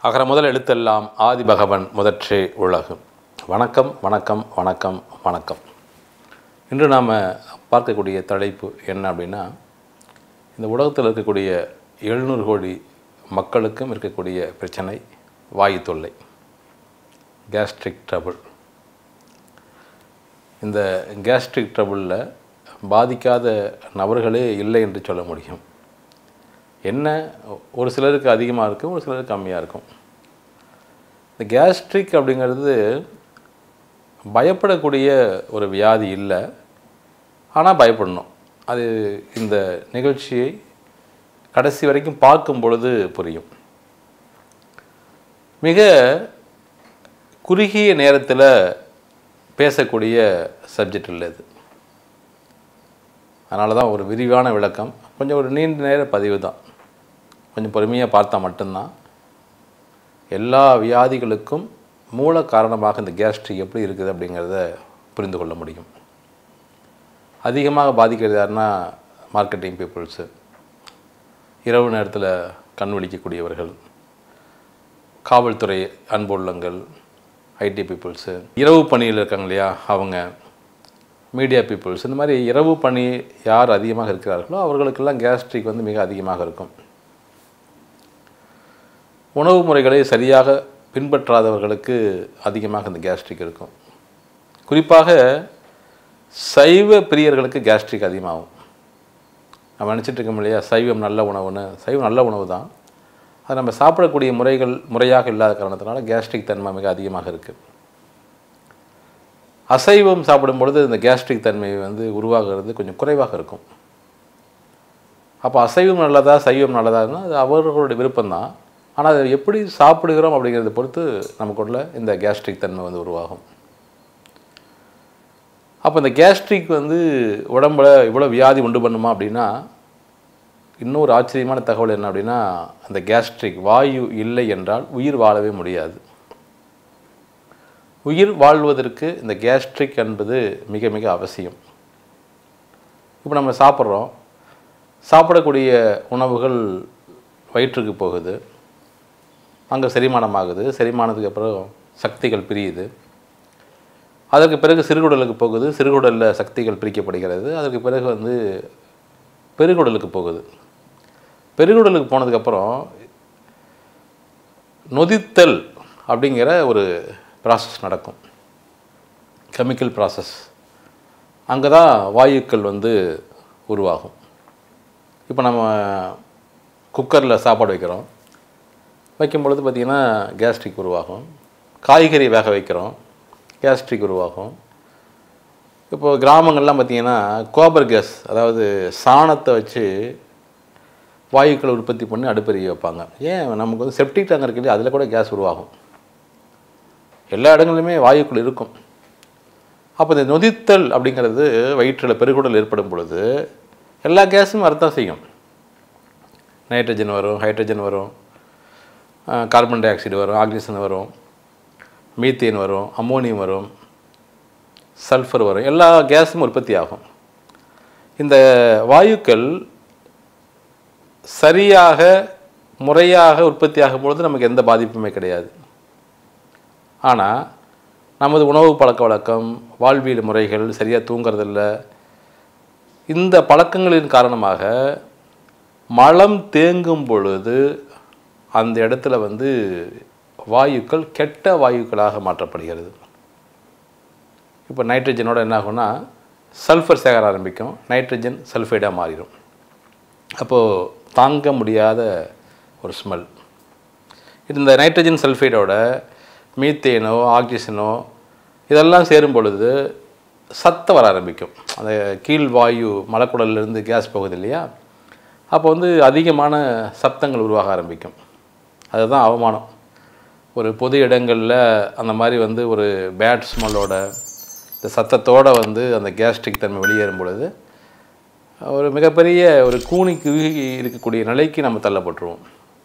அகர முதல் எழுத்தெல்லாம் ஆதி பகவன் முதற்றே உலகு வணக்கம் வணக்கம் வணக்கம் வணக்கம் இன்று நாம் பார்க்கக்கூடிய தலைப்பு என்ன அப்படின்னா இந்த உலகத்தில் இருக்கக்கூடிய எழுநூறு கோடி மக்களுக்கும் இருக்கக்கூடிய பிரச்சனை வாயு தொல்லை கேஸ்ட்ரிக் ட்ரபிள் இந்த கேஸ்ட்ரிக் ட்ரபிளில் பாதிக்காத நபர்களே இல்லை என்று சொல்ல முடியும் என்ன ஒரு சிலருக்கு அதிகமாக இருக்கும் ஒரு சிலருக்கு கம்மியாக இருக்கும் இந்த கேஸ்ட்ரிக் அப்படிங்கிறது பயப்படக்கூடிய ஒரு வியாதி இல்லை ஆனால் பயப்படணும் அது இந்த நிகழ்ச்சியை கடைசி வரைக்கும் பார்க்கும் பொழுது புரியும் மிக குறுகிய நேரத்தில் பேசக்கூடிய சப்ஜெக்ட் இல்லை இது அதனால தான் ஒரு விரிவான விளக்கம் கொஞ்சம் ஒரு நீண்ட நேர பதிவு தான் கொஞ்சம் பொறுமையாக பார்த்தா மட்டும்தான் எல்லா வியாதிகளுக்கும் மூல காரணமாக இந்த கேஸ்ட்ரிக் எப்படி இருக்குது அப்படிங்கிறத புரிந்து கொள்ள முடியும் அதிகமாக பாதிக்கிறது யாருன்னா மார்க்கெட்டிங் பீப்புள்ஸு இரவு நேரத்தில் கண் விழிக்கக்கூடியவர்கள் காவல்துறை அன்புள்ளங்கள் ஐடி பீப்புள்ஸு இரவு பணியில் இருக்காங்க இல்லையா அவங்க மீடியா பீப்புள்ஸ் இந்த மாதிரி இரவு பணி யார் அதிகமாக இருக்கிறார்களோ அவர்களுக்கெல்லாம் கேஸ்ட்ரிக் வந்து மிக அதிகமாக இருக்கும் உணவு முறைகளை சரியாக பின்பற்றாதவர்களுக்கு அதிகமாக இந்த கேஸ்ட்ரிக் இருக்கும் குறிப்பாக சைவ பிரியர்களுக்கு கேஸ்ட்ரிக் அதிகமாகும் நம்ம நினச்சிட்டு இருக்கோம் இல்லையா சைவம் நல்ல உணவுன்னு சைவம் நல்ல உணவு தான் அது நம்ம சாப்பிடக்கூடிய முறைகள் முறையாக இல்லாத காரணத்தினால கேஸ்ட்ரிக் தன்மை மிக அதிகமாக இருக்குது அசைவம் சாப்பிடும் பொழுது இந்த கேஸ்ட்ரிக் தன்மை வந்து உருவாகிறது கொஞ்சம் குறைவாக இருக்கும் அப்போ அசைவம் நல்லதா சைவம் நல்லதான்னா அது அவர்களுடைய விருப்பம்தான் ஆனால் அதை எப்படி சாப்பிடுகிறோம் அப்படிங்கிறத பொறுத்து நமக்குள்ள இந்த கேஸ்ட்ரிக் தன்மை வந்து உருவாகும் அப்போ இந்த கேஸ்ட்ரிக் வந்து உடம்புல இவ்வளோ வியாதி உண்டு பண்ணுமா அப்படின்னா இன்னொரு ஆச்சரியமான தகவல் என்ன அப்படின்னா அந்த கேஸ்ட்ரிக் வாயு இல்லை என்றால் உயிர் வாழவே முடியாது உயிர் வாழ்வதற்கு இந்த கேஸ்ட்ரிக் என்பது மிக மிக அவசியம் இப்போ நம்ம சாப்பிட்றோம் சாப்பிடக்கூடிய உணவுகள் வயிற்றுக்கு போகுது அங்கே செரிமானம் ஆகுது செரிமானத்துக்கு அப்புறம் சக்திகள் பிரியுது அதற்கு பிறகு சிறுகுடலுக்கு போகுது சிறுகுடலில் சக்திகள் பிரிக்கப்படுகிறது அதற்கு பிறகு வந்து பெருகுடலுக்கு போகுது பெருகுடலுக்கு போனதுக்கப்புறம் நொதித்தல் அப்படிங்கிற ஒரு ப்ராசஸ் நடக்கும் கெமிக்கல் ப்ராசஸ் அங்கே தான் வாயுக்கள் வந்து உருவாகும் இப்போ நம்ம குக்கரில் சாப்பாடு வைக்கிறோம் வைக்கும் பொழுது பார்த்திங்கன்னா கேஸ்ட்ரிக் உருவாகும் காய்கறி வேக வைக்கிறோம் கேஸ்ட்ரிக் உருவாகும் இப்போது கிராமங்கள்லாம் பார்த்திங்கன்னா கோபர் கேஸ் அதாவது சாணத்தை வச்சு வாயுக்களை உற்பத்தி பண்ணி அடுப்பெரிய வைப்பாங்க ஏன் நமக்கு வந்து செப்டிக் டேங்க் இருக்கு இல்லையா அதில் கூட கேஸ் உருவாகும் எல்லா இடங்களிலுமே வாயுக்கள் இருக்கும் அப்போ இந்த நொதித்தல் அப்படிங்கிறது வயிற்றில் பெருகுடல் ஏற்படும் பொழுது எல்லா கேஸும் அர்த்தம் செய்யும் நைட்ரஜன் வரும் ஹைட்ரஜன் வரும் கார்பன் டை ஆக்சைடு வரும் ஆக்சிஜன் வரும் மீத்தேன் வரும் அம்மோனியம் வரும் சல்ஃபர் வரும் எல்லா கேஸும் உற்பத்தி ஆகும் இந்த வாயுக்கள் சரியாக முறையாக உற்பத்தி ஆகும் பொழுது நமக்கு எந்த பாதிப்புமே கிடையாது ஆனால் நமது உணவு பழக்க வழக்கம் வாழ்வியல் முறைகள் சரியாக தூங்குறதில்ல இந்த பழக்கங்களின் காரணமாக மலம் தேங்கும் பொழுது அந்த இடத்துல வந்து வாயுக்கள் கெட்ட வாயுக்களாக மாற்றப்படுகிறது இப்போ நைட்ரஜனோட என்ன ஆகும்னா சல்ஃபர் சேகர ஆரம்பிக்கும் நைட்ரஜன் சல்ஃபைடாக மாறிடும் அப்போது தாங்க முடியாத ஒரு ஸ்மெல் இந்த நைட்ரஜன் சல்ஃபைடோட மீத்தேனோ ஆக்சிஜனோ இதெல்லாம் சேரும் பொழுது சத்தம் வர ஆரம்பிக்கும் அந்த கீழ் வாயு மலக்குடல்லேருந்து கேஸ் போகுது இல்லையா அப்போ வந்து அதிகமான சத்தங்கள் உருவாக ஆரம்பிக்கும் அதுதான் அவமானம் ஒரு பொது இடங்களில் அந்த மாதிரி வந்து ஒரு பேட் ஸ்மெல்லோட இந்த சத்தத்தோடு வந்து அந்த கேஸ்ட்ரிக் தன்மை வெளியேறும் பொழுது ஒரு மிகப்பெரிய ஒரு கூனிக்கு இருக்கக்கூடிய நிலைக்கு நம்ம தள்ளப்பட்டுருவோம்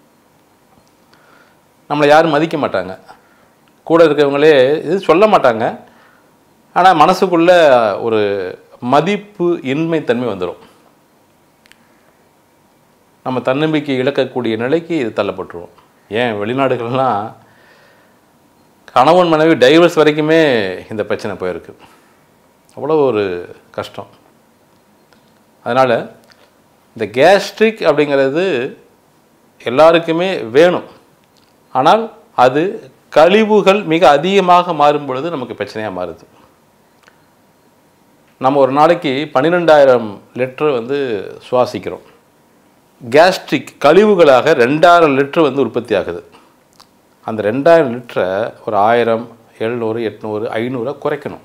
நம்மளை யாரும் மதிக்க மாட்டாங்க கூட இருக்கிறவங்களே இது சொல்ல மாட்டாங்க ஆனால் மனசுக்குள்ள ஒரு மதிப்பு இன்மை தன்மை வந்துடும் நம்ம தன்னம்பிக்கை இழக்கக்கூடிய நிலைக்கு இது தள்ளப்பட்டுருவோம் ஏன் வெளிநாடுகள்லாம் கணவன் மனைவி டைவர்ஸ் வரைக்குமே இந்த பிரச்சனை போயிருக்கு அவ்வளோ ஒரு கஷ்டம் அதனால் இந்த கேஸ்ட்ரிக் அப்படிங்கிறது எல்லாருக்குமே வேணும் ஆனால் அது கழிவுகள் மிக அதிகமாக மாறும் பொழுது நமக்கு பிரச்சனையாக மாறுது நம்ம ஒரு நாளைக்கு பன்னிரெண்டாயிரம் லிட்டர் வந்து சுவாசிக்கிறோம் கேஸ்ட்ரிக் கழிவுகளாக ரெண்டாயிரம் லிட்டர் வந்து உற்பத்தி ஆகுது அந்த ரெண்டாயிரம் லிட்டரை ஒரு ஆயிரம் எழுநூறு எட்நூறு ஐநூறை குறைக்கணும்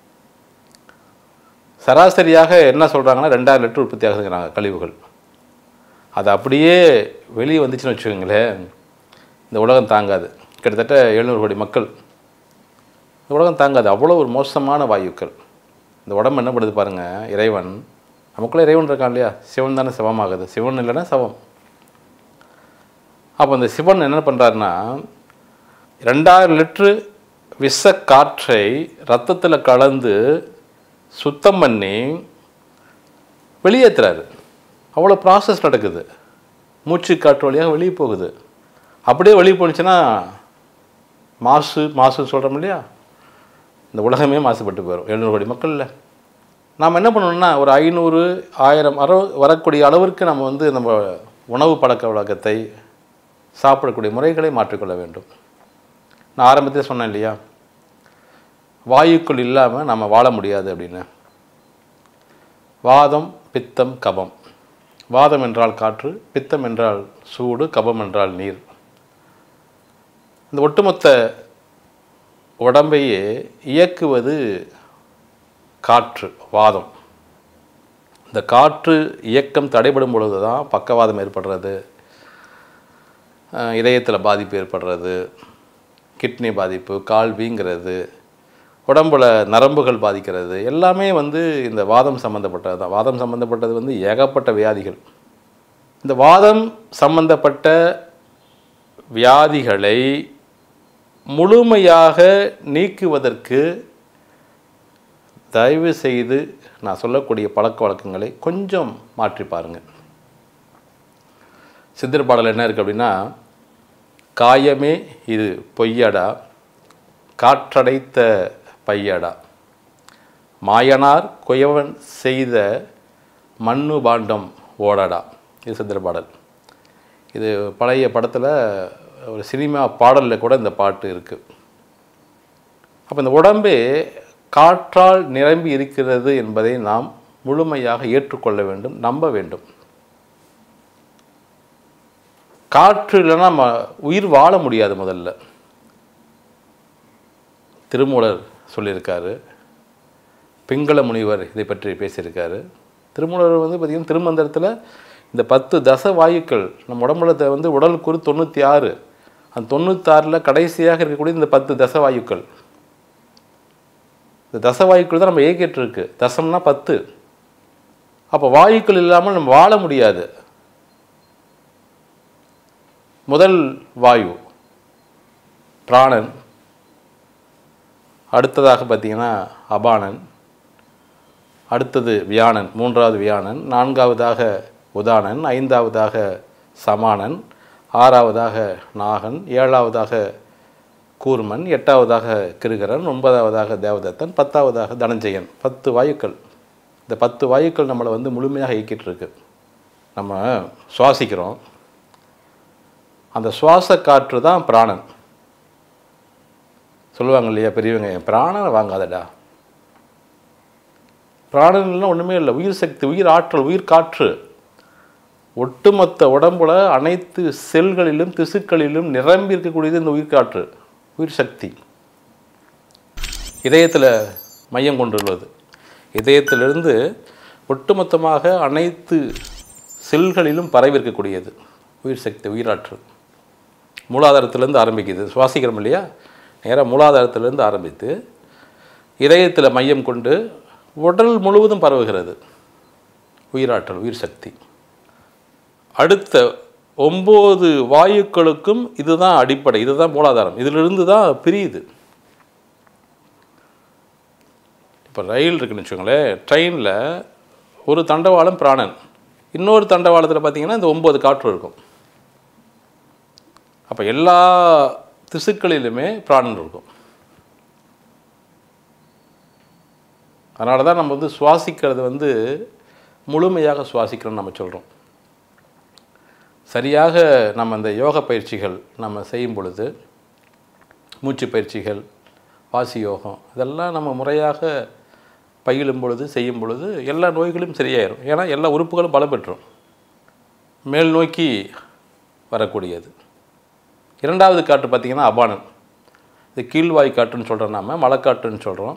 சராசரியாக என்ன சொல்கிறாங்கன்னா ரெண்டாயிரம் லிட்டர் உற்பத்தி ஆகுதுங்கிறாங்க கழிவுகள் அது அப்படியே வெளியே வந்துச்சுன்னு வச்சுக்கோங்களேன் இந்த உலகம் தாங்காது கிட்டத்தட்ட எழுநூறு கோடி மக்கள் இந்த உலகம் தாங்காது அவ்வளோ ஒரு மோசமான வாயுக்கள் இந்த உடம்பு என்ன பண்ணுது பாருங்கள் இறைவன் நமக்குள்ளே இறைவன் இருக்கான் இல்லையா சிவன் தானே சிவமாகுது சிவன் இல்லைன்னா சவம் அப்போ இந்த சிவன் என்ன பண்ணுறாருன்னா ரெண்டாயிரம் லிட்ரு விஷ காற்றை ரத்தத்தில் கலந்து சுத்தம் பண்ணி வெளியேற்றுறாரு அவ்வளோ ப்ராசஸ் நடக்குது மூச்சு காற்று வழியாக வெளியே போகுது அப்படியே வெளியே போணுச்சுன்னா மாசு மாசுன்னு சொல்கிறோம் இல்லையா இந்த உலகமே மாசுபட்டு போயிடும் எழுநூறு கோடி மக்கள் இல்லை நாம் என்ன பண்ணணும்னா ஒரு ஐநூறு ஆயிரம் அற வரக்கூடிய அளவிற்கு நம்ம வந்து நம்ம உணவு பழக்க வழக்கத்தை சாப்பிடக்கூடிய முறைகளை மாற்றிக்கொள்ள வேண்டும் நான் ஆரம்பத்தில் சொன்னேன் இல்லையா வாயுக்கள் இல்லாமல் நம்ம வாழ முடியாது அப்படின்னு வாதம் பித்தம் கபம் வாதம் என்றால் காற்று பித்தம் என்றால் சூடு கபம் என்றால் நீர் இந்த ஒட்டுமொத்த உடம்பையே இயக்குவது காற்று வாதம் இந்த காற்று இயக்கம் தடைபடும் பொழுது தான் பக்கவாதம் ஏற்படுறது இதயத்தில் பாதிப்பு ஏற்படுறது கிட்னி பாதிப்பு கால் வீங்கிறது உடம்புல நரம்புகள் பாதிக்கிறது எல்லாமே வந்து இந்த வாதம் சம்மந்தப்பட்டது தான் வாதம் சம்மந்தப்பட்டது வந்து ஏகப்பட்ட வியாதிகள் இந்த வாதம் சம்பந்தப்பட்ட வியாதிகளை முழுமையாக நீக்குவதற்கு தயவு செய்து நான் சொல்லக்கூடிய பழக்க வழக்கங்களை கொஞ்சம் மாற்றி பாருங்கள் சித்திர பாடல் என்ன இருக்குது அப்படின்னா காயமே இது பொய்யடா காற்றடைத்த பையடா மாயனார் குயவன் செய்த மண்ணு பாண்டம் ஓடடா இது சித்திர பாடல் இது பழைய படத்தில் ஒரு சினிமா பாடலில் கூட இந்த பாட்டு இருக்குது அப்போ இந்த உடம்பே காற்றால் நிரம்பி இருக்கிறது என்பதை நாம் முழுமையாக ஏற்றுக்கொள்ள வேண்டும் நம்ப வேண்டும் காற்று இல்லைன்னா நம்ம உயிர் வாழ முடியாது முதல்ல திருமூலர் சொல்லியிருக்காரு பிங்கள முனிவர் இதை பற்றி பேசியிருக்காரு திருமூலர் வந்து பார்த்திங்கன்னா திருமந்திரத்தில் இந்த பத்து தச வாயுக்கள் நம்ம உடம்புல வந்து உடல் குறு தொண்ணூற்றி ஆறு அந்த தொண்ணூத்தாறில் கடைசியாக இருக்கக்கூடிய இந்த பத்து தச வாயுக்கள் இந்த தச வாயுக்கள் தான் நம்ம இயக்கிட்டு இருக்கு தசம்னா பத்து அப்போ வாயுக்கள் இல்லாமல் நம்ம வாழ முடியாது முதல் வாயு பிராணன் அடுத்ததாக பார்த்தீங்கன்னா அபானன் அடுத்தது வியானன் மூன்றாவது வியானன் நான்காவதாக உதானன் ஐந்தாவதாக சமானன் ஆறாவதாக நாகன் ஏழாவதாக கூர்மன் எட்டாவதாக கிருகரன் ஒன்பதாவதாக தேவதத்தன் பத்தாவதாக தனஞ்சயன் பத்து வாயுக்கள் இந்த பத்து வாயுக்கள் நம்மளை வந்து முழுமையாக இயக்கிட்டு இருக்கு நம்ம சுவாசிக்கிறோம் அந்த சுவாச காற்று தான் பிராணன் சொல்லுவாங்க இல்லையா பெரியவங்க என் பிராணனை வாங்காதடா பிராணன்லாம் ஒன்றுமே இல்லை உயிர் சக்தி உயிர் ஆற்றல் உயிர் காற்று ஒட்டுமொத்த உடம்புல அனைத்து செல்களிலும் திசுக்களிலும் நிரம்பி இருக்கக்கூடியது இந்த உயிர் காற்று உயிர் சக்தி இதயத்தில் மையம் கொண்டுள்ளது இதயத்திலிருந்து ஒட்டுமொத்தமாக அனைத்து செல்களிலும் பரவி இருக்கக்கூடியது உயிர் சக்தி உயிராற்றல் மூலாதாரத்திலேருந்து ஆரம்பிக்குது சுவாசிக்கிறோம் இல்லையா நேராக மூலாதாரத்திலேருந்து ஆரம்பித்து இதயத்தில் மையம் கொண்டு உடல் முழுவதும் பரவுகிறது உயிராற்றல் உயிர் சக்தி அடுத்த ஒம்பது வாயுக்களுக்கும் இதுதான் அடிப்படை இதுதான் மூலாதாரம் இதிலிருந்து தான் பிரியுது இப்போ ரயில் இருக்குன்னு வச்சுக்கோங்களேன் ட்ரெயினில் ஒரு தண்டவாளம் பிராணன் இன்னொரு தண்டவாளத்தில் பார்த்தீங்கன்னா இந்த ஒம்பது காற்று இருக்கும் அப்போ எல்லா திசுக்களிலுமே பிராணன் இருக்கும் அதனால தான் நம்ம வந்து சுவாசிக்கிறது வந்து முழுமையாக சுவாசிக்கிறோம்னு நம்ம சொல்கிறோம் சரியாக நம்ம இந்த யோக பயிற்சிகள் நம்ம செய்யும் பொழுது மூச்சு பயிற்சிகள் வாசி யோகம் இதெல்லாம் நம்ம முறையாக பயிலும் பொழுது செய்யும் பொழுது எல்லா நோய்களும் சரியாயிரும் ஏன்னா எல்லா உறுப்புகளும் பலம் பெற்றும் மேல் நோக்கி வரக்கூடியது இரண்டாவது காற்று பார்த்திங்கன்னா அபானன் இது கீழ்வாய் காற்றுன்னு சொல்கிறோம் நாம மலைக்காற்றுன்னு சொல்கிறோம்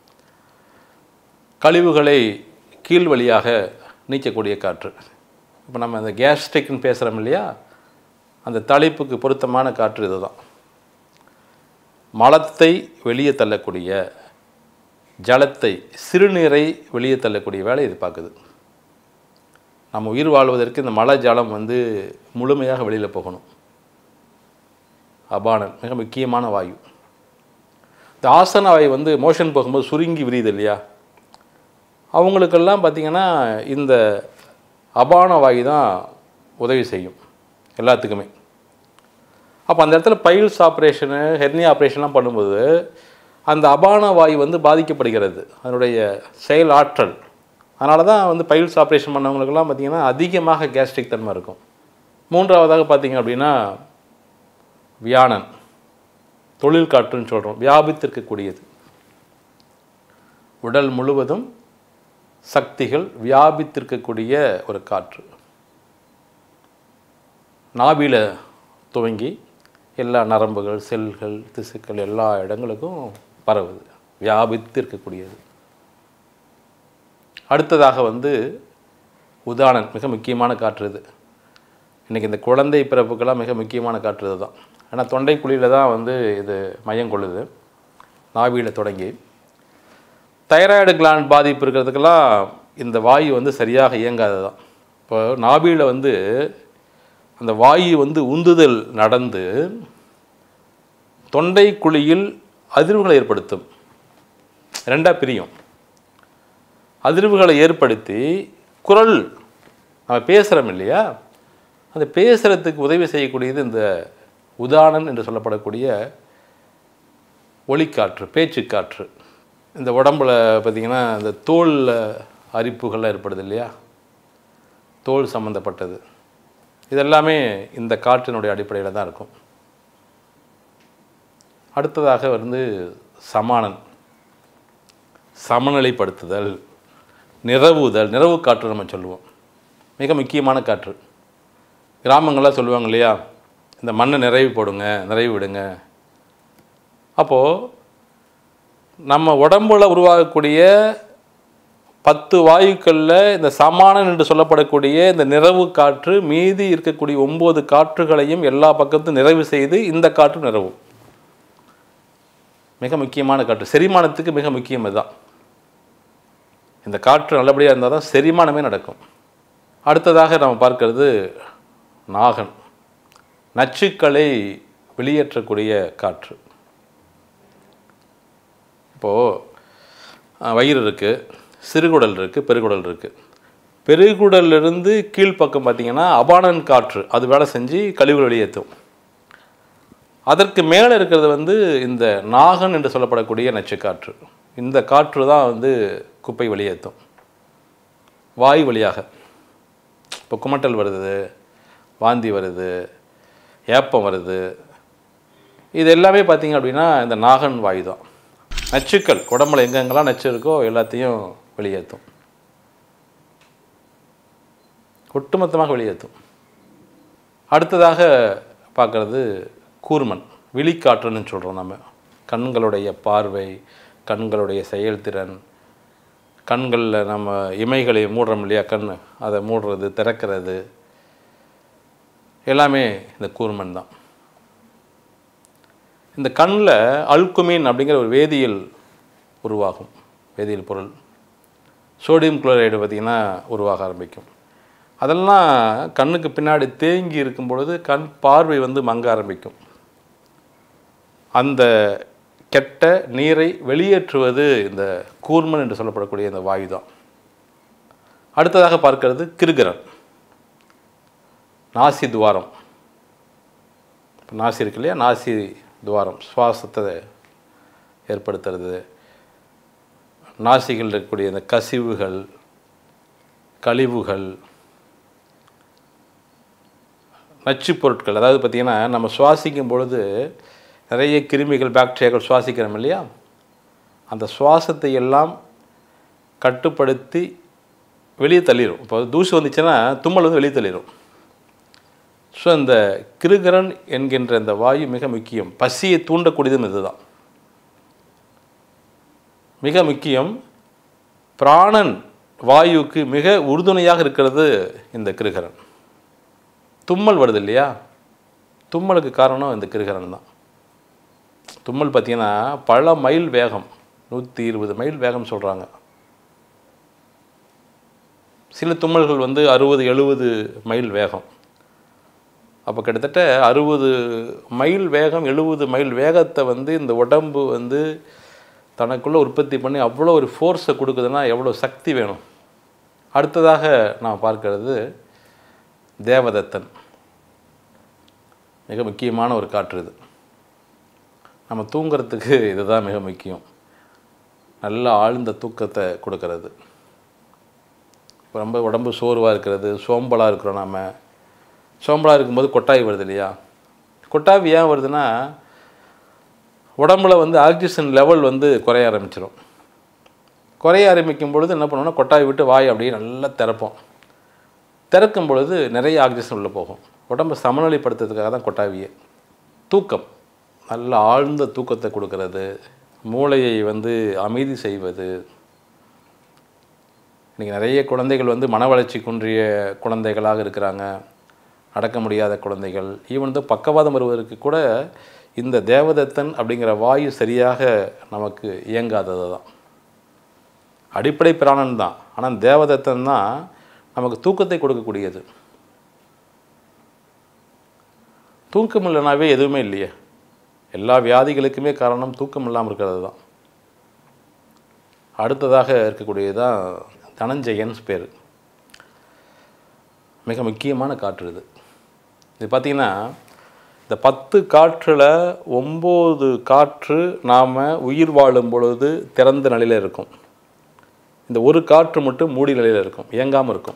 கழிவுகளை கீழ் வழியாக நீக்கக்கூடிய காற்று இப்போ நம்ம அந்த கேஸ்ட்ரிக்னு பேசுகிறோம் இல்லையா அந்த தலைப்புக்கு பொருத்தமான காற்று இதுதான் மலத்தை வெளியே தள்ளக்கூடிய ஜலத்தை சிறுநீரை வெளியே தள்ளக்கூடிய வேலை இது பார்க்குது நம்ம உயிர் வாழ்வதற்கு இந்த மலை ஜலம் வந்து முழுமையாக வெளியில் போகணும் அபானன் மிக முக்கியமான வாயு இந்த ஆசன வாயு வந்து மோஷன் போகும்போது சுருங்கி விரியுது இல்லையா அவங்களுக்கெல்லாம் பார்த்திங்கன்னா இந்த அபான வாயு தான் உதவி செய்யும் எல்லாத்துக்குமே அப்போ அந்த இடத்துல பைல்ஸ் ஆப்ரேஷனு ஹெர்னியா ஆப்ரேஷன்லாம் பண்ணும்போது அந்த அபான வாயு வந்து பாதிக்கப்படுகிறது அதனுடைய செயல் ஆற்றல் அதனால தான் வந்து பைல்ஸ் ஆப்ரேஷன் பண்ணவங்களுக்கெல்லாம் பார்த்திங்கன்னா அதிகமாக கேஸ்ட்ரிக் தன்மை இருக்கும் மூன்றாவதாக பார்த்திங்க அப்படின்னா வியானன் தொழில் காற்றுன்னு சொல்கிறோம் வியாபித்திருக்கக்கூடியது உடல் முழுவதும் சக்திகள் வியாபித்திருக்கக்கூடிய ஒரு காற்று நாபில துவங்கி எல்லா நரம்புகள் செல்கள் திசுக்கள் எல்லா இடங்களுக்கும் பரவுது வியாபித்து இருக்கக்கூடியது அடுத்ததாக வந்து உதாரணம் மிக முக்கியமான காற்று இது இன்றைக்கி இந்த குழந்தை பிறப்புக்கெல்லாம் மிக முக்கியமான காற்று இது தான் ஏன்னா தொண்டைக்குழியில் தான் வந்து இது மையம் கொள்ளுது நாவியில் தொடங்கி தைராய்டு கிளாண்ட் பாதிப்பு இருக்கிறதுக்கெல்லாம் இந்த வாயு வந்து சரியாக இயங்காது தான் இப்போ நாபியில் வந்து அந்த வாயு வந்து உந்துதல் நடந்து தொண்டை குழியில் அதிர்வுகளை ஏற்படுத்தும் ரெண்டாக பிரியும் அதிர்வுகளை ஏற்படுத்தி குரல் நம்ம பேசுகிறோம் இல்லையா அந்த பேசுகிறதுக்கு உதவி செய்யக்கூடியது இந்த உதாரணம் என்று சொல்லப்படக்கூடிய ஒளிக்காற்று பேச்சுக்காற்று இந்த உடம்புல பார்த்திங்கன்னா இந்த தோல் அரிப்புகள்லாம் ஏற்படுது இல்லையா தோல் சம்மந்தப்பட்டது இதெல்லாமே இந்த காற்றினுடைய அடிப்படையில் தான் இருக்கும் அடுத்ததாக வந்து சமானன் சமநிலைப்படுத்துதல் நிறவுதல் நிறவு காற்று நம்ம சொல்லுவோம் மிக முக்கியமான காற்று கிராமங்கள்லாம் சொல்லுவாங்க இல்லையா இந்த மண்ணை நிறைவு போடுங்க நிறைவு விடுங்க அப்போது நம்ம உடம்புல உருவாகக்கூடிய பத்து வாயுக்களில் இந்த சமானன் என்று சொல்லப்படக்கூடிய இந்த நிறைவு காற்று மீதி இருக்கக்கூடிய ஒம்பது காற்றுகளையும் எல்லா பக்கத்தும் நிறைவு செய்து இந்த காற்று நிறைவும் மிக முக்கியமான காற்று செரிமானத்துக்கு மிக முக்கியம் இதுதான் இந்த காற்று நல்லபடியாக இருந்தால் தான் செரிமானமே நடக்கும் அடுத்ததாக நம்ம பார்க்கறது நாகன் நச்சுக்களை வெளியேற்றக்கூடிய காற்று இப்போது வயிறு இருக்குது சிறுகுடல் இருக்குது பெருகுடல் இருக்குது பெருகுடலிருந்து கீழ்ப்பக்கம் பார்த்திங்கன்னா அபானன் காற்று அது வேலை செஞ்சு கழிவுகள் வெளியேற்றும் அதற்கு மேலே இருக்கிறது வந்து இந்த நாகன் என்று சொல்லப்படக்கூடிய நச்சுக்காற்று இந்த காற்று தான் வந்து குப்பை வெளியேற்றும் வாய் வழியாக இப்போ குமட்டல் வருது வாந்தி வருது ஏப்பம் வருது இது எல்லாமே பார்த்திங்க அப்படின்னா இந்த நாகன் வாயு தான் நச்சுக்கள் உடம்புல எங்கெங்கெல்லாம் நச்சு இருக்கோ எல்லாத்தையும் வெளியேற்றும் ஒட்டுமொத்தமாக வெளியேற்றும் அடுத்ததாக பார்க்குறது கூர்மன் விழிக்காற்றுன்னு சொல்கிறோம் நம்ம கண்களுடைய பார்வை கண்களுடைய செயல்திறன் கண்களில் நம்ம இமைகளை மூடுறோம் இல்லையா கண் அதை மூடுறது திறக்கிறது எல்லாமே இந்த கூர்மன் தான் இந்த கண்ணில் அல்குமின் அப்படிங்கிற ஒரு வேதியியல் உருவாகும் வேதியியல் பொருள் சோடியம் குளோரைடு பார்த்திங்கன்னா உருவாக ஆரம்பிக்கும் அதெல்லாம் கண்ணுக்கு பின்னாடி தேங்கி இருக்கும் பொழுது கண் பார்வை வந்து மங்க ஆரம்பிக்கும் அந்த கெட்ட நீரை வெளியேற்றுவது இந்த கூர்மன் என்று சொல்லப்படக்கூடிய இந்த வாயு தான் அடுத்ததாக பார்க்கிறது கிருகரன் நாசி துவாரம் நாசி இருக்கு இல்லையா நாசி துவாரம் சுவாசத்தை ஏற்படுத்துறது நாசிகள் இருக்கக்கூடிய இந்த கசிவுகள் கழிவுகள் நச்சுப் பொருட்கள் அதாவது பார்த்திங்கன்னா நம்ம சுவாசிக்கும் பொழுது நிறைய கிருமிகள் பாக்டீரியாக்கள் சுவாசிக்கிறோம் இல்லையா அந்த சுவாசத்தை எல்லாம் கட்டுப்படுத்தி வெளியே தள்ளிடும் இப்போ தூசு வந்துச்சுன்னா தும்மல் வந்து வெளியே தள்ளிடும் ஸோ இந்த கிருகரன் என்கின்ற இந்த வாயு மிக முக்கியம் பசியை தூண்டக்கூடியதும் இதுதான் மிக முக்கியம் பிராணன் வாயுவுக்கு மிக உறுதுணையாக இருக்கிறது இந்த கிருகரன் தும்மல் வருது இல்லையா தும்மலுக்கு காரணம் இந்த கிருகரன் தான் தும்மல் பார்த்தீங்கன்னா பல மைல் வேகம் நூற்றி இருபது மைல் வேகம் சொல்கிறாங்க சில தும்மல்கள் வந்து அறுபது எழுபது மைல் வேகம் அப்போ கிட்டத்தட்ட அறுபது மைல் வேகம் எழுபது மைல் வேகத்தை வந்து இந்த உடம்பு வந்து தனக்குள்ளே உற்பத்தி பண்ணி அவ்வளோ ஒரு ஃபோர்ஸை கொடுக்குதுன்னா எவ்வளோ சக்தி வேணும் அடுத்ததாக நான் பார்க்கிறது தேவதத்தன் மிக முக்கியமான ஒரு காற்று இது நம்ம தூங்குறதுக்கு இதுதான் மிக முக்கியம் நல்ல ஆழ்ந்த தூக்கத்தை கொடுக்கறது இப்போ ரொம்ப உடம்பு சோர்வாக இருக்கிறது சோம்பலாக இருக்கிறோம் நாம் சோம்பலாக இருக்கும்போது கொட்டாய் வருது இல்லையா கொட்டாவி ஏன் வருதுன்னா உடம்புல வந்து ஆக்சிஜன் லெவல் வந்து குறைய ஆரம்பிச்சிடும் குறைய ஆரம்பிக்கும் பொழுது என்ன பண்ணுவோம்னா கொட்டாய் விட்டு வாய் அப்படியே நல்லா திறப்போம் திறக்கும் பொழுது நிறைய ஆக்சிஜன் உள்ளே போகும் உடம்பை சமநிலைப்படுத்துறதுக்காக தான் கொட்டாவியே தூக்கம் நல்ல ஆழ்ந்த தூக்கத்தை கொடுக்கறது மூளையை வந்து அமைதி செய்வது இன்றைக்கி நிறைய குழந்தைகள் வந்து மன வளர்ச்சி குன்றிய குழந்தைகளாக இருக்கிறாங்க நடக்க முடியாத குழந்தைகள் ஈவன் தான் பக்கவாதம் வருவதற்கு கூட இந்த தேவதத்தன் அப்படிங்கிற வாயு சரியாக நமக்கு இயங்காதது தான் அடிப்படை பிராணன் தான் ஆனால் தேவதத்தன் தான் நமக்கு தூக்கத்தை கொடுக்கக்கூடியது தூக்கம் இல்லைனாவே எதுவுமே இல்லையே எல்லா வியாதிகளுக்குமே காரணம் தூக்கம் இல்லாமல் இருக்கிறது தான் அடுத்ததாக இருக்கக்கூடியது தான் தனஞ்சயன்ஸ் பேர் மிக முக்கியமான காற்று இது இது பார்த்திங்கன்னா இந்த பத்து காற்றில் ஒம்பது காற்று நாம் உயிர் வாழும் பொழுது திறந்த நிலையில் இருக்கும் இந்த ஒரு காற்று மட்டும் மூடி நிலையில் இருக்கும் இயங்காமல் இருக்கும்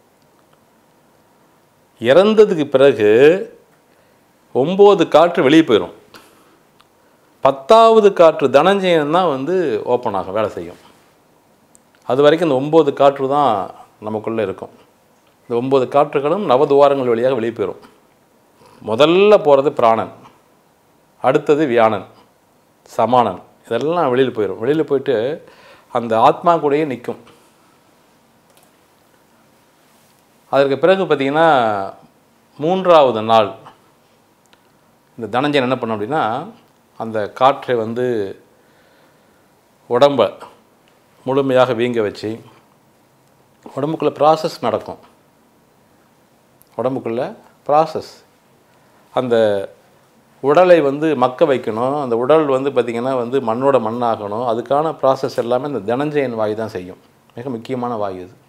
இறந்ததுக்கு பிறகு ஒம்பது காற்று வெளியே போயிடும் பத்தாவது காற்று தனஞ்சயன் தான் வந்து ஓப்பன் ஆகும் வேலை செய்யும் அது வரைக்கும் இந்த ஒம்பது காற்று தான் நமக்குள்ளே இருக்கும் இந்த ஒம்பது காற்றுகளும் நவதுவாரங்கள் வழியாக வெளியே போயிடும் முதல்ல போகிறது பிராணன் அடுத்தது வியானன் சமானன் இதெல்லாம் வெளியில் போயிடும் வெளியில் போயிட்டு அந்த ஆத்மா கூடயே நிற்கும் அதற்கு பிறகு பார்த்திங்கன்னா மூன்றாவது நாள் இந்த தனஞ்சயன் என்ன பண்ணும் அப்படின்னா அந்த காற்றை வந்து உடம்பை முழுமையாக வீங்க வச்சு உடம்புக்குள்ளே ப்ராசஸ் நடக்கும் உடம்புக்குள்ளே ப்ராசஸ் அந்த உடலை வந்து மக்க வைக்கணும் அந்த உடல் வந்து பார்த்திங்கன்னா வந்து மண்ணோட மண்ணாகணும் அதுக்கான ப்ராசஸ் எல்லாமே இந்த தனஞ்சயன் வாயு தான் செய்யும் மிக முக்கியமான வாயு இது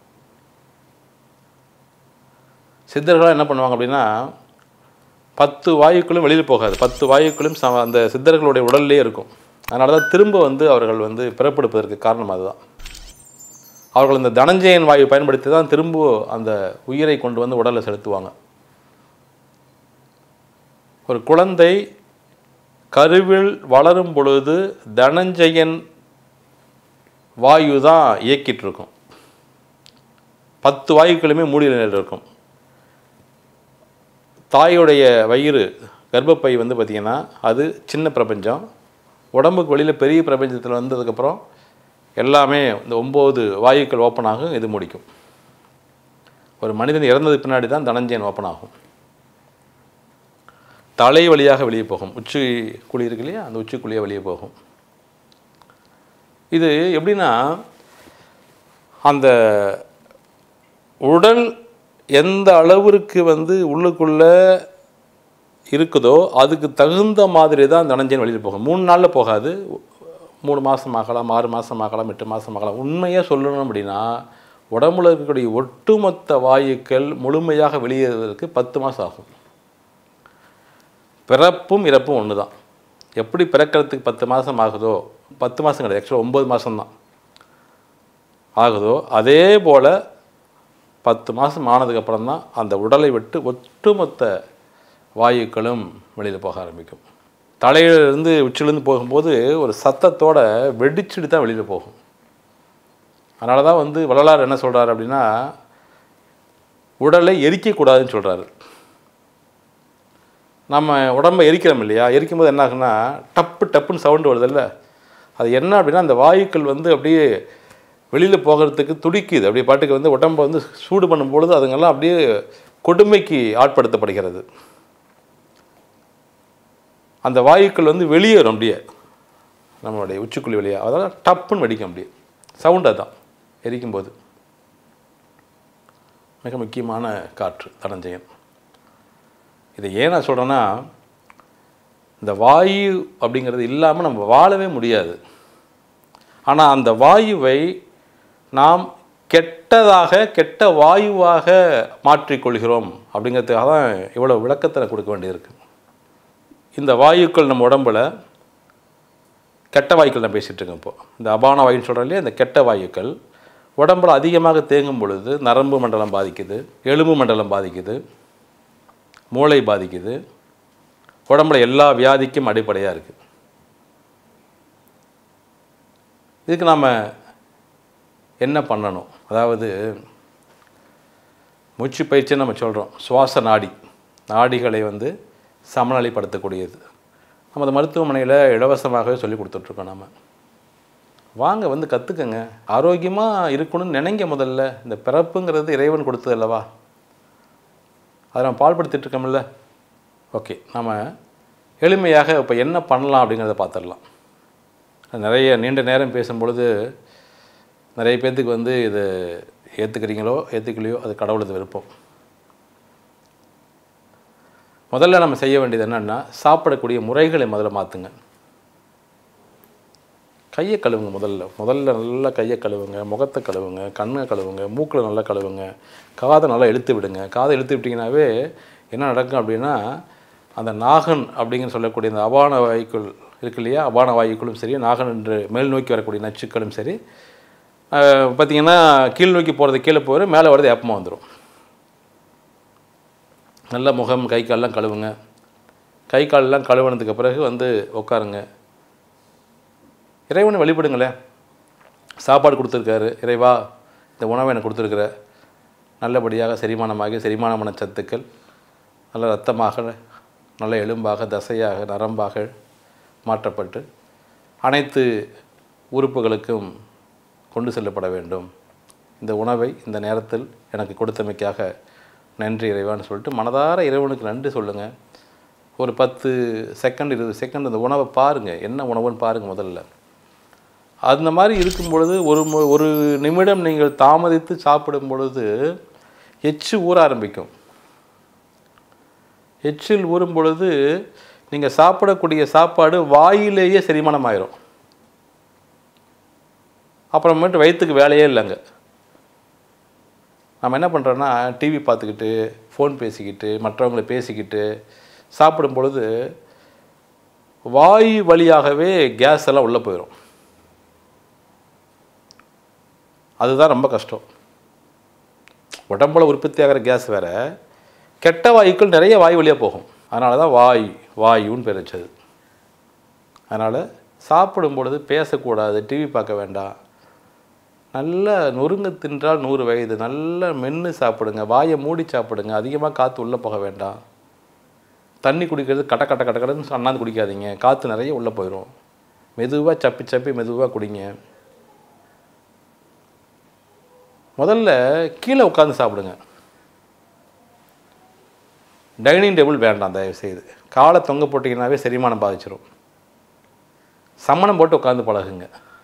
சித்தர்களாக என்ன பண்ணுவாங்க அப்படின்னா பத்து வாயுக்களும் வெளியில் போகாது பத்து வாயுக்களும் ச அந்த சித்தர்களுடைய உடல்லே இருக்கும் அதனால தான் திரும்ப வந்து அவர்கள் வந்து பிறப்பெடுப்பதற்கு காரணம் அதுதான் அவர்கள் இந்த தனஞ்சயன் வாயு பயன்படுத்தி தான் திரும்ப அந்த உயிரை கொண்டு வந்து உடலில் செலுத்துவாங்க ஒரு குழந்தை கருவில் வளரும் பொழுது தனஞ்சயன் வாயு தான் இயக்கிட்டு இருக்கும் பத்து வாயுக்களுமே மூடி நிலையில் இருக்கும் தாயோடைய வயிறு கர்ப்பப்பை வந்து பார்த்திங்கன்னா அது சின்ன பிரபஞ்சம் உடம்புக்கு வெளியில் பெரிய பிரபஞ்சத்தில் வந்ததுக்கப்புறம் எல்லாமே இந்த ஒம்பது வாயுக்கள் ஓப்பன் ஆகும் இது முடிக்கும் ஒரு மனிதன் இறந்தது பின்னாடி தான் தனஞ்சயன் ஓப்பன் ஆகும் தலை வழியாக வெளியே போகும் உச்சி குழி இருக்கு இல்லையா அந்த உச்சி குழியாக வெளியே போகும் இது எப்படின்னா அந்த உடல் எந்த அளவிற்கு வந்து உள்ளுக்குள்ளே இருக்குதோ அதுக்கு தகுந்த மாதிரி தான் தனஞ்சயன் வெளியில் போகும் மூணு நாளில் போகாது மூணு மாதம் ஆகலாம் ஆறு மாதம் ஆகலாம் எட்டு மாதம் ஆகலாம் உண்மையாக சொல்லணும் அப்படின்னா உடம்புல இருக்கக்கூடிய ஒட்டுமொத்த வாயுக்கள் முழுமையாக வெளியேறுவதற்கு பத்து மாதம் ஆகும் பிறப்பும் இறப்பும் ஒன்று தான் எப்படி பிறக்கிறதுக்கு பத்து மாதம் ஆகுதோ பத்து மாதம் கிடையாது ஆக்சுவலாக ஒம்பது மாதம்தான் ஆகுதோ அதே போல் பத்து மாதம் ஆனதுக்கப்புறம் தான் அந்த உடலை விட்டு ஒட்டுமொத்த வாயுக்களும் வெளியில் போக ஆரம்பிக்கும் தலையிலிருந்து உச்சிலிருந்து போகும்போது ஒரு சத்தத்தோட வெடிச்சுட்டு தான் வெளியில் போகும் அதனால தான் வந்து வள்ளலார் என்ன சொல்கிறார் அப்படின்னா உடலை எரிக்கக்கூடாதுன்னு சொல்கிறாரு நம்ம உடம்பை எரிக்கிறோம் இல்லையா எரிக்கும் போது என்ன ஆகுன்னா டப்பு டப்புன்னு சவுண்டு வருதுல்ல அது என்ன அப்படின்னா அந்த வாயுக்கள் வந்து அப்படியே வெளியில் போகிறதுக்கு துடிக்குது அப்படியே பாட்டுக்கு வந்து உடம்பை வந்து சூடு பண்ணும் பொழுது அதுங்கெல்லாம் அப்படியே கொடுமைக்கு ஆட்படுத்தப்படுகிறது அந்த வாயுக்கள் வந்து வெளியேறும் அப்படியே நம்மளுடைய உச்சிக்குழி வெளியே அதெல்லாம் டப்புன்னு வெடிக்கும் அப்படியே சவுண்டு அதான் எரிக்கும்போது மிக முக்கியமான காற்று தனஞ்சயன் இதை ஏன் நான் சொல்கிறேன்னா இந்த வாயு அப்படிங்கிறது இல்லாமல் நம்ம வாழவே முடியாது ஆனால் அந்த வாயுவை நாம் கெட்டதாக கெட்ட வாயுவாக மாற்றிக்கொள்கிறோம் அப்படிங்கிறதுக்காக தான் இவ்வளோ விளக்கத்தை நான் கொடுக்க வேண்டியிருக்கு இந்த வாயுக்கள் நம்ம உடம்புல கெட்ட வாயுக்கள் நான் பேசிகிட்டு இருக்கேன் இப்போ இந்த அபான வாயுன்னு சொல்கிறோம் இல்லையா இந்த கெட்ட வாயுக்கள் உடம்புல அதிகமாக தேங்கும் பொழுது நரம்பு மண்டலம் பாதிக்குது எலும்பு மண்டலம் பாதிக்குது மூளை பாதிக்குது உடம்புல எல்லா வியாதிக்கும் அடிப்படையாக இருக்குது இதுக்கு நாம் என்ன பண்ணணும் அதாவது மூச்சு பயிற்சி நம்ம சொல்கிறோம் சுவாச நாடி நாடிகளை வந்து சமநிலைப்படுத்தக்கூடியது நம்ம அந்த மருத்துவமனையில் இலவசமாகவே சொல்லி கொடுத்துட்ருக்கோம் நம்ம வாங்க வந்து கற்றுக்கங்க ஆரோக்கியமாக இருக்கணும்னு நினைங்க முதல்ல இந்த பிறப்புங்கிறது இறைவன் கொடுத்தது அல்லவா அதை நம்ம பால்படுத்திட்டு இருக்கோம்ல ஓகே நம்ம எளிமையாக இப்போ என்ன பண்ணலாம் அப்படிங்கிறத பார்த்துடலாம் நிறைய நீண்ட நேரம் பேசும்பொழுது நிறைய பேர்த்துக்கு வந்து இது ஏற்றுக்கிறீங்களோ ஏற்றுக்கலையோ அது கடவுளது விருப்பம் முதல்ல நம்ம செய்ய வேண்டியது என்னென்னா சாப்பிடக்கூடிய முறைகளை முதல்ல மாற்றுங்க கையை கழுவுங்க முதல்ல முதல்ல நல்லா கையை கழுவுங்க முகத்தை கழுவுங்க கண்ணை கழுவுங்க மூக்கில் நல்லா கழுவுங்க காதை நல்லா இழுத்து விடுங்க காதை இழுத்து விட்டிங்கனாவே என்ன நடக்கும் அப்படின்னா அந்த நாகன் அப்படிங்கிற சொல்லக்கூடிய அந்த அபான வாயுக்கள் இருக்கு இல்லையா அபான வாயுக்களும் சரி நாகன் என்று மேல் நோக்கி வரக்கூடிய நச்சுக்களும் சரி பார்த்திங்கன்னா கீழ் நோக்கி போகிறது கீழே போயிடும் மேலே வர்றது ஏப்பமாக வந்துடும் நல்ல முகம் கை கால்லாம் கழுவுங்க கை காலெல்லாம் கழுவுனதுக்கு பிறகு வந்து உட்காருங்க இறைவனை வழிபடுங்களேன் சாப்பாடு கொடுத்துருக்காரு இறைவா இந்த உணவை எனக்கு கொடுத்துருக்குற நல்லபடியாக செரிமானமாகி செரிமானமான சத்துக்கள் நல்ல ரத்தமாக நல்ல எலும்பாக தசையாக நரம்பாக மாற்றப்பட்டு அனைத்து உறுப்புகளுக்கும் கொண்டு செல்லப்பட வேண்டும் இந்த உணவை இந்த நேரத்தில் எனக்கு கொடுத்தமைக்காக நன்றி இறைவான்னு சொல்லிட்டு மனதார இறைவனுக்கு நன்றி சொல்லுங்கள் ஒரு பத்து செகண்ட் இருபது செகண்ட் அந்த உணவை பாருங்கள் என்ன உணவுன்னு பாருங்கள் முதல்ல அந்த மாதிரி இருக்கும் பொழுது ஒரு மு- ஒரு நிமிடம் நீங்கள் தாமதித்து சாப்பிடும் பொழுது எச்சு ஊற ஆரம்பிக்கும் எச்சில் ஊறும் பொழுது நீங்கள் சாப்பிடக்கூடிய சாப்பாடு வாயிலேயே செரிமானம் ஆயிரும் அப்புறமேட்டு வயிற்றுக்கு வேலையே இல்லைங்க நம்ம என்ன பண்ணுறோன்னா டிவி பார்த்துக்கிட்டு ஃபோன் பேசிக்கிட்டு மற்றவங்களை பேசிக்கிட்டு சாப்பிடும் பொழுது வாயு வழியாகவே கேஸ் எல்லாம் உள்ளே போயிடும் அதுதான் ரொம்ப கஷ்டம் உடம்புல உற்பத்தி ஆகிற கேஸ் வேற கெட்ட வாயுக்கள் நிறைய வாயு வழியாக போகும் அதனால தான் வாய் வாயுன்னு பேர் வச்சது அதனால் சாப்பிடும் பொழுது பேசக்கூடாது டிவி பார்க்க வேண்டாம் நல்ல நொறுங்க தின்றால் நூறு வயது நல்லா மென்று சாப்பிடுங்க வாயை மூடி சாப்பிடுங்க அதிகமாக காற்று உள்ளே போக வேண்டாம் தண்ணி குடிக்கிறது கட்ட கட்ட கட்ட கடன்னு அண்ணாந்து குடிக்காதீங்க காற்று நிறைய உள்ளே போயிடும் மெதுவாக சப்பி சப்பி மெதுவாக குடிங்க முதல்ல கீழே உட்காந்து சாப்பிடுங்க டைனிங் டேபிள் வேண்டாம் தயவு செய்து காலை தொங்க போட்டிங்கனாவே செரிமானம் பாதிச்சிரும் சம்மணம் போட்டு உட்காந்து பழகுங்க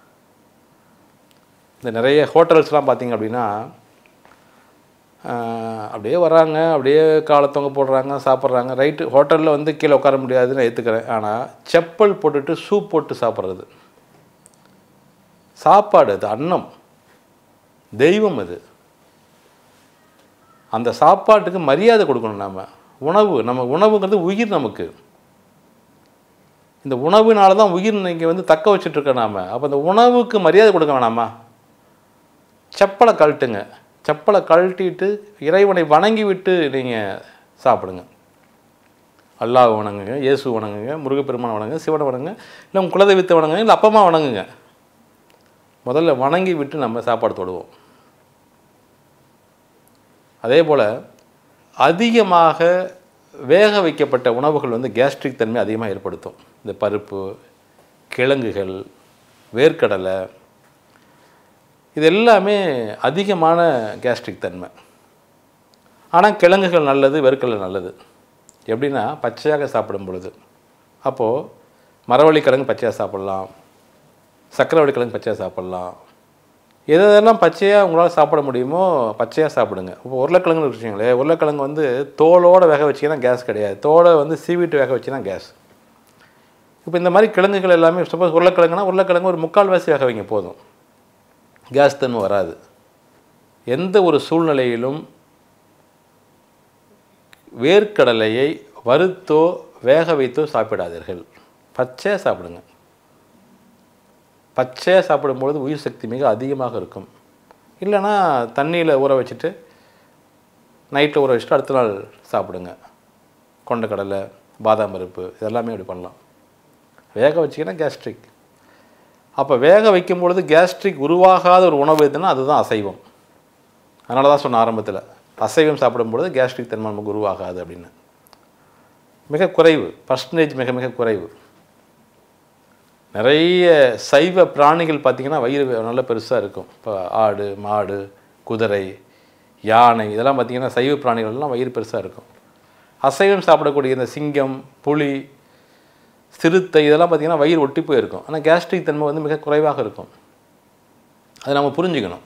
இந்த நிறைய ஹோட்டல்ஸ்லாம் பார்த்தீங்க அப்படின்னா ஆஹ், அப்படியே வராங்க அப்படியே காலை தொங்க போடுறாங்க சாப்பிட்றாங்க ரைட்டு ஹோட்டலில் வந்து கீழே உட்கார முடியாதுன்னு நான் ஏற்றுக்கிறேன் ஆனால் செப்பல் போட்டுட்டு சூப் போட்டு சாப்பிட்றது சாப்பாடு அது அன்னம் தெய்வம் அது அந்த சாப்பாட்டுக்கு மரியாதை கொடுக்கணும் நாம் உணவு நம்ம உணவுங்கிறது உயிர் நமக்கு இந்த உணவுனால தான் உயிர் நீங்கள் வந்து தக்க வச்சுட்டு இருக்க நாம அப்போ இந்த உணவுக்கு மரியாதை கொடுக்க வேணாமா செப்பலை கழட்டுங்க செப்பலை கழட்டிட்டு இறைவனை வணங்கி விட்டு நீங்கள் சாப்பிடுங்க அல்லாஹ் வணங்குங்க இயேசு வணங்குங்க முருகப்பெருமானை வணங்குங்க சிவனை வணங்குங்க இல்லை உங்கள் குலதெய்வத்தை வணங்குங்க இல்லை அப்பா அம்மா வணங்குங்க முதல்ல வணங்கி விட்டு நம்ம சாப்பாடு தொடுவோம் அதே போல் அதிகமாக வேக வைக்கப்பட்ட உணவுகள் வந்து கேஸ்ட்ரிக் தன்மை அதிகமாக ஏற்படுத்தும் இந்த பருப்பு கிழங்குகள் வேர்க்கடலை இது எல்லாமே அதிகமான கேஸ்ட்ரிக் தன்மை ஆனால் கிழங்குகள் நல்லது வேர்க்கடலை நல்லது எப்படின்னா பச்சையாக சாப்பிடும் பொழுது அப்போது மரவள்ளி கிழங்கு பச்சையாக சாப்பிட்லாம் சக்கரவள்ளி கிழங்கு பச்சையாக சாப்பிட்லாம் எது எதெல்லாம் பச்சையாக உங்களால் சாப்பிட முடியுமோ பச்சையாக சாப்பிடுங்க இப்போ உருளைக்கிழங்குன்னு வச்சுங்களேன் உருளைக்கிழங்கு வந்து தோலோடு வேக வச்சிங்கன்னா கேஸ் கிடையாது தோலை வந்து சீவிட்டு வேக வச்சிங்கன்னா கேஸ் இப்போ இந்த மாதிரி கிழங்குகள் எல்லாமே சப்போஸ் உருளைக்கிழங்குனா உருளைக்கிழங்கு ஒரு முக்கால்வாசி வேக வைங்க போதும் கேஸ் தன்மை வராது எந்த ஒரு சூழ்நிலையிலும் வேர்க்கடலையை வறுத்தோ வேக வைத்தோ சாப்பிடாதீர்கள் பச்சையாக சாப்பிடுங்க பச்சையாக சாப்பிடும்பொழுது உயிர் சக்தி மிக அதிகமாக இருக்கும் இல்லைன்னா தண்ணியில் ஊற வச்சுட்டு நைட்டில் ஊற வச்சுட்டு அடுத்த நாள் சாப்பிடுங்க கொண்டக்கடலை பாதாம் பருப்பு இதெல்லாமே இப்படி பண்ணலாம் வேக வச்சிங்கன்னா கேஸ்ட்ரிக் அப்போ வேக வைக்கும் பொழுது கேஸ்ட்ரிக் உருவாகாத ஒரு உணவு எதுன்னா அதுதான் அசைவம் அதனால தான் சொன்ன ஆரம்பத்தில் அசைவம் சாப்பிடும்பொழுது கேஸ்ட்ரிக் தன்மை நமக்கு உருவாகாது அப்படின்னு மிக குறைவு பர்சன்டேஜ் மிக மிக குறைவு நிறைய சைவ பிராணிகள் பார்த்திங்கன்னா வயிறு நல்ல பெருசாக இருக்கும் இப்போ ஆடு மாடு குதிரை யானை இதெல்லாம் பார்த்திங்கன்னா சைவ பிராணிகள்லாம் வயிறு பெருசாக இருக்கும் அசைவம் சாப்பிடக்கூடிய இந்த சிங்கம் புலி சிறுத்தை இதெல்லாம் பார்த்திங்கன்னா வயிறு ஒட்டி போயிருக்கும் ஆனால் கேஸ்ட்ரிக் தன்மை வந்து மிக குறைவாக இருக்கும் அதை நம்ம புரிஞ்சுக்கணும்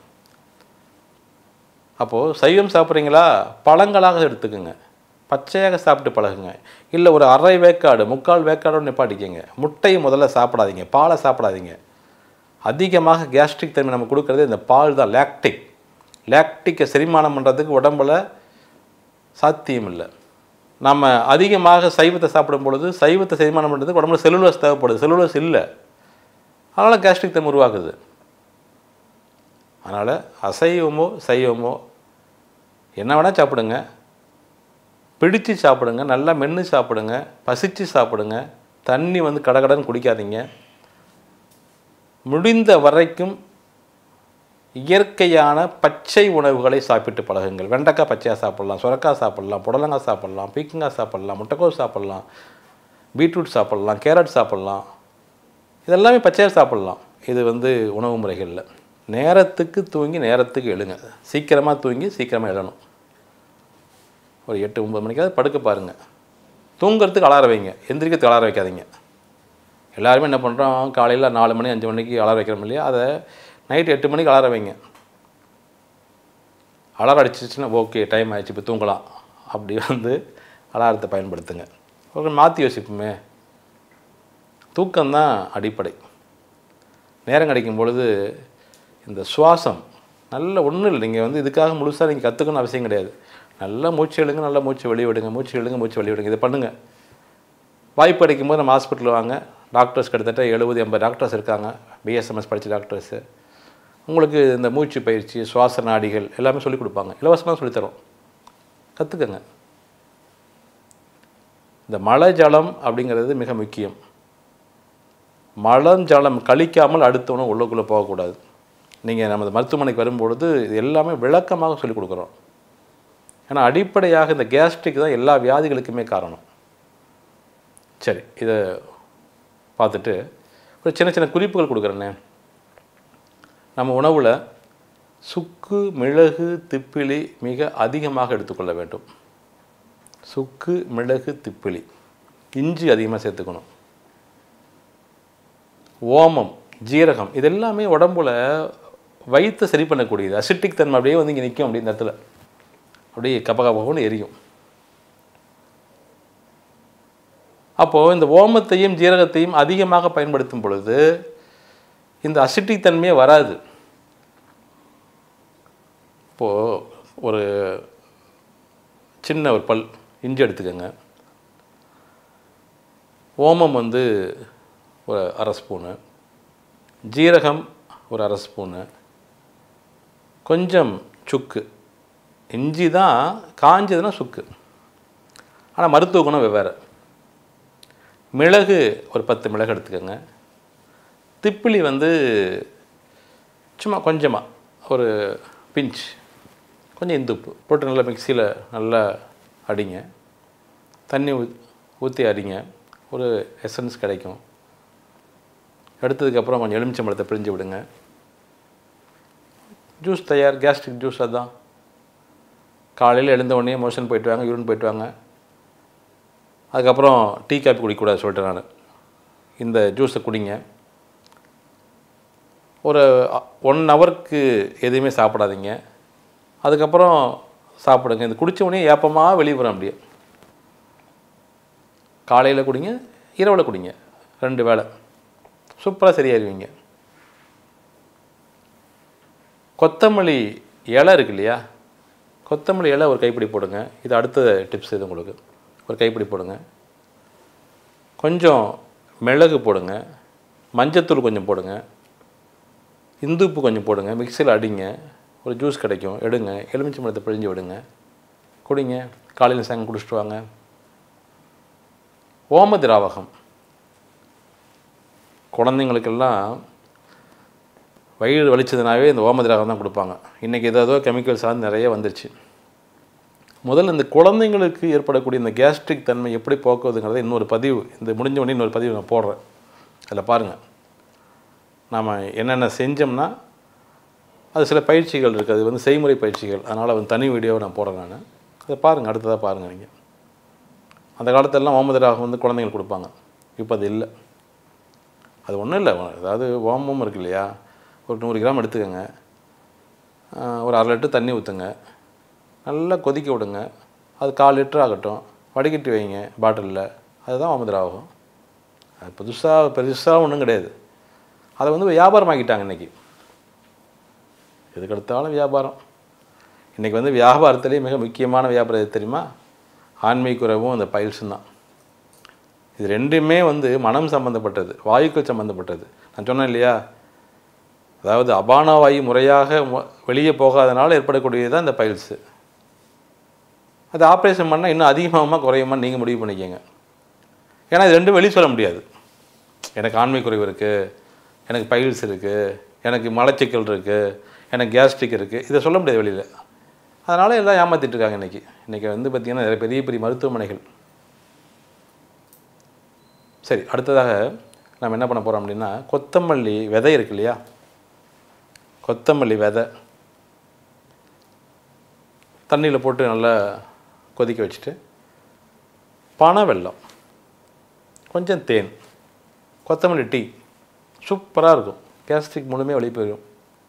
அப்போது சைவம் சாப்பிட்றீங்களா பழங்களாக எடுத்துக்கோங்க பச்சையாக சாப்பிட்டு பழகுங்க இல்லை ஒரு அரை வேக்காடு முக்கால் வேக்காடோடு நிப்பாட்டிக்கங்க முட்டையை முதல்ல சாப்பிடாதீங்க பாலை சாப்பிடாதீங்க அதிகமாக கேஸ்ட்ரிக் தன்மை நம்ம கொடுக்குறது இந்த பால் தான் லாக்டிக் லாக்டிக்கை செரிமானம் பண்ணுறதுக்கு உடம்புல சாத்தியம் இல்லை நம்ம அதிகமாக சைவத்தை சாப்பிடும் பொழுது சைவத்தை செரிமானம் பண்ணுறதுக்கு உடம்புல செல்லுலோஸ் தேவைப்படுது செல்லுலோஸ் இல்லை அதனால் கேஸ்ட்ரிக் தன்மை உருவாக்குது அதனால் அசைவமோ சைவமோ என்ன வேணால் சாப்பிடுங்க பிடிச்சு சாப்பிடுங்க நல்லா மென்று சாப்பிடுங்க பசிச்சு சாப்பிடுங்க தண்ணி வந்து கடகடன்னு குடிக்காதீங்க முடிந்த வரைக்கும் இயற்கையான பச்சை உணவுகளை சாப்பிட்டு பழகுங்கள் வெண்டைக்காய் பச்சையாக சாப்பிட்லாம் சுரக்காய் சாப்பிட்லாம் புடலங்காய் சாப்பிட்லாம் பீக்கங்காய் சாப்பிட்லாம் முட்டைக்கோஸ் சாப்பிட்லாம் பீட்ரூட் சாப்பிட்லாம் கேரட் சாப்பிட்லாம் இதெல்லாமே பச்சையாக சாப்பிட்லாம் இது வந்து உணவு முறைகளில் நேரத்துக்கு தூங்கி நேரத்துக்கு எழுங்க சீக்கிரமாக தூங்கி சீக்கிரமாக எழணும் ஒரு எட்டு ஒம்பது மணிக்காவது படுக்க பாருங்கள் தூங்குறதுக்கு அலாரம் வைங்க எந்திரிக்கிறதுக்கு அலாரம் வைக்காதீங்க எல்லாருமே என்ன பண்ணுறோம் காலையில் நாலு மணி அஞ்சு மணிக்கு அலாரம் வைக்கிறோம் இல்லையா அதை நைட்டு எட்டு மணிக்கு அலாரம் வைங்க அலாரம் அடிச்சிச்சுன்னா ஓகே டைம் ஆயிடுச்சு இப்போ தூங்கலாம் அப்படி வந்து அலாரத்தை பயன்படுத்துங்க ஒரு மாற்றி யோசிப்போமே தூக்கம்தான் அடிப்படை நேரம் கிடைக்கும் பொழுது இந்த சுவாசம் நல்ல ஒன்றும் இல்லை நீங்கள் வந்து இதுக்காக முழுசாக நீங்கள் கற்றுக்கணும்னு அவசியம் கிடையாது நல்லா மூச்சு எழுங்க நல்லா மூச்சு வெளியே விடுங்க மூச்சு எழுங்க மூச்சு வெளியே விடுங்க இதை பண்ணுங்கள் வாய்ப்பு அடிக்கும் போது நம்ம ஹாஸ்பிட்டல் வாங்க டாக்டர்ஸ் கிட்டத்தட்ட எழுபது எண்பது டாக்டர்ஸ் இருக்காங்க பிஎஸ்எம்எஸ் படித்த டாக்டர்ஸு உங்களுக்கு இந்த மூச்சு பயிற்சி சுவாச நாடிகள் எல்லாமே சொல்லிக் கொடுப்பாங்க இலவசமாக சொல்லித்தரோம் கற்றுக்கங்க இந்த மழை ஜலம் அப்படிங்கிறது மிக முக்கியம் மலஞ்சலம் கழிக்காமல் அடுத்தவனும் உள்ளுக்குள்ளே போகக்கூடாது நீங்கள் நமது மருத்துவமனைக்கு வரும்பொழுது இது எல்லாமே விளக்கமாக சொல்லிக் கொடுக்குறோம் ஏன்னா அடிப்படையாக இந்த கேஸ்ட்ரிக் தான் எல்லா வியாதிகளுக்குமே காரணம் சரி இதை பார்த்துட்டு ஒரு சின்ன சின்ன குறிப்புகள் கொடுக்குறேனே நம்ம உணவில் சுக்கு மிளகு திப்பிலி மிக அதிகமாக எடுத்துக்கொள்ள வேண்டும் சுக்கு மிளகு திப்பிலி இஞ்சி அதிகமாக சேர்த்துக்கணும் ஓமம் ஜீரகம் இது எல்லாமே உடம்புல வயிற்றை சரி பண்ணக்கூடியது அசிட்டிக் தன்மை அப்படியே வந்து இங்கே நிற்கும் அப்படி இந்த இடத்துல அப்படியே கபகபகன்னு எரியும் அப்போது இந்த ஓமத்தையும் ஜீரகத்தையும் அதிகமாக பயன்படுத்தும் பொழுது இந்த அசிட்டிக் தன்மையே வராது இப்போது ஒரு சின்ன ஒரு பல் இஞ்சி எடுத்துக்கோங்க ஓமம் வந்து ஒரு அரை ஸ்பூனு ஜீரகம் ஒரு அரை ஸ்பூனு கொஞ்சம் சுக்கு இஞ்சி தான் காஞ்சதுன்னா சுக்கு ஆனால் மருத்துவ குணம் வெவ்வேறு மிளகு ஒரு பத்து மிளகு எடுத்துக்கோங்க திப்பிலி வந்து சும்மா கொஞ்சமாக ஒரு பிஞ்ச் கொஞ்சம் இந்துப்பு போட்டு நல்லா மிக்சியில் நல்லா அடிங்க தண்ணி ஊ ஊற்றி அடிங்க ஒரு எசன்ஸ் கிடைக்கும் எடுத்ததுக்கப்புறம் கொஞ்சம் எலுமிச்சம்பழத்தை பிழிஞ்சு விடுங்க ஜூஸ் தயார் கேஸ்ட்ரிக் ஜூஸ் அதுதான் காலையில் எழுந்த உடனே மோஷன் போயிட்டு வாங்க யூரின் போயிட்டு வாங்க அதுக்கப்புறம் டீ காப்பி குடிக்கக்கூடாது சொல்லிட்டேன் நான் இந்த ஜூஸை குடிங்க ஒரு ஒன் ஹவருக்கு எதுவுமே சாப்பிடாதீங்க அதுக்கப்புறம் சாப்பிடுங்க இது குடிச்ச உடனே ஏப்பமாக வெளியே வரும் அப்படியே காலையில் குடிங்க இரவில் குடிங்க ரெண்டு வேளை சூப்பராக சரியாயிருவீங்க கொத்தமல்லி இலை இருக்கு இல்லையா கொத்தமல்லி இலை ஒரு கைப்பிடி போடுங்க இது அடுத்த டிப்ஸ் இது உங்களுக்கு ஒரு கைப்பிடி போடுங்க கொஞ்சம் மிளகு போடுங்க மஞ்சத்தூள் கொஞ்சம் போடுங்க இந்துப்பு கொஞ்சம் போடுங்க மிக்சியில் அடிங்க ஒரு ஜூஸ் கிடைக்கும் எடுங்க எலுமிச்சை பழத்தை பிழிஞ்சு விடுங்க குடிங்க காலையில் சாயங்காலம் குடிச்சிட்டு வாங்க ஓம திராவகம் குழந்தைங்களுக்கெல்லாம் வயிறு வலிச்சதுனாவே இந்த ஓம திராவகம் தான் கொடுப்பாங்க இன்றைக்கி ஏதோ கெமிக்கல்ஸ் சார்ந்து நிறைய வந்துருச்சு முதல்ல இந்த குழந்தைங்களுக்கு ஏற்படக்கூடிய இந்த கேஸ்ட்ரிக் தன்மை எப்படி போக்குவதுங்கிறத இன்னொரு பதிவு இந்த முடிஞ்ச உடனே இன்னொரு பதிவு நான் போடுறேன் அதில் பாருங்கள் நாம் என்னென்ன செஞ்சோம்னா அது சில பயிற்சிகள் இருக்குது அது வந்து செய்முறை பயிற்சிகள் அதனால் வந்து தனி வீடியோவை நான் போடுறேன் நான் அதை பாருங்கள் அடுத்ததாக பாருங்கள் நீங்கள் அந்த காலத்திலலாம் ஓமதிராகம் வந்து குழந்தைங்களுக்கு கொடுப்பாங்க இப்போ அது இல்லை அது ஒன்றும் இல்லை அதாவது ஓமம் இருக்கு இல்லையா ஒரு நூறு கிராம் எடுத்துக்கோங்க ஆஹ் ஒரு அரை லிட்டர் தண்ணி ஊற்றுங்க நல்லா கொதிக்க விடுங்க அது கால் லிட்டர் ஆகட்டும் வடிகட்டி வைங்க பாட்டிலில் அதுதான் ஓமதிராகம் அது புதுசாக பெருசாக ஒன்றும் கிடையாது அதை வந்து வியாபாரம் ஆக்கிட்டாங்க இன்றைக்கி எதுக்கு எடுத்தாலும் வியாபாரம் இன்றைக்கி வந்து வியாபாரத்திலேயே மிக முக்கியமான வியாபாரம் எது தெரியுமா ஆன்மீக உறவும் அந்த பயில்ஸும் தான் இது ரெண்டுமே வந்து மனம் சம்மந்தப்பட்டது வாயுக்கள் சம்மந்தப்பட்டது நான் சொன்னேன் இல்லையா அதாவது அபான வாயு முறையாக மு- வெளியே போகாதனால ஏற்படக்கூடியது தான் இந்த பைல்ஸு அது ஆப்ரேஷன் பண்ணால் இன்னும் அதிகமாகுமா குறையுமா நீங்கள் முடிவு பண்ணிக்கோங்க ஏன்னா இது ரெண்டும் வெளியே சொல்ல முடியாது எனக்கு ஆண்மை குறைவு இருக்குது எனக்கு பைல்ஸ் இருக்குது எனக்கு மலச்சிக்கல் இருக்குது எனக்கு கேஸ்ட்ரிக் இருக்குது இதை சொல்ல முடியாது வெளியில் அதனால் எல்லாம் ஏமாத்திட்டு இருக்காங்க இன்றைக்கி இன்றைக்கி வந்து பார்த்திங்கன்னா நிறைய பெரிய பெரிய மருத்துவமனைகள் சரி அடுத்ததாக நம்ம என்ன பண்ண போகிறோம் அப்படின்னா கொத்தமல்லி விதை இருக்கு இல்லையா கொத்தமல்லி விதை தண்ணியில் போட்டு நல்லா கொதிக்க வச்சுட்டு பனை வெல்லம் கொஞ்சம் தேன் கொத்தமல்லி டீ சூப்பராக இருக்கும் கேஸ்ட்ரிக் முழுமே வெளியே போயிடும்